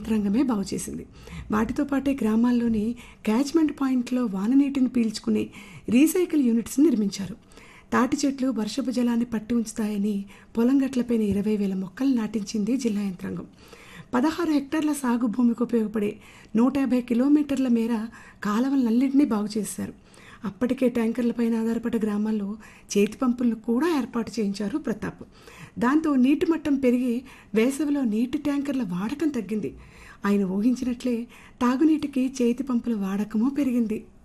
యంత్రాంగమే బాగు చేసింది వాటితో పాటే గ్రామాల్లోని క్యాచ్మెంట్ పాయింట్లో వాననీటిని పీల్చుకునే రీసైకిల్ యూనిట్స్ నిర్మించారు తాటి చెట్లు వర్షపు జలాన్ని పట్టి ఉంచుతాయని పొలం గట్లపైన ఇరవై వేల మొక్కలు నాటించింది జిల్లా యంత్రాంగం పదహారు హెక్టార్ల సాగు భూమికి ఉపయోగపడే నూట యాభై కిలోమీటర్ల మేర కాలువలన్నింటినీ బాగు చేశారు అప్పటికే ట్యాంకర్లపైన ఆధారపడ్డ గ్రామాల్లో చేతి పంపులను కూడా ఏర్పాటు చేయించారు ప్రతాప్ దాంతో నీటి మట్టం పెరిగి వేసవిలో నీటి ట్యాంకర్ల వాడకం తగ్గింది ఆయన ఊహించినట్లే తాగునీటికి చేతి పంపుల వాడకము పెరిగింది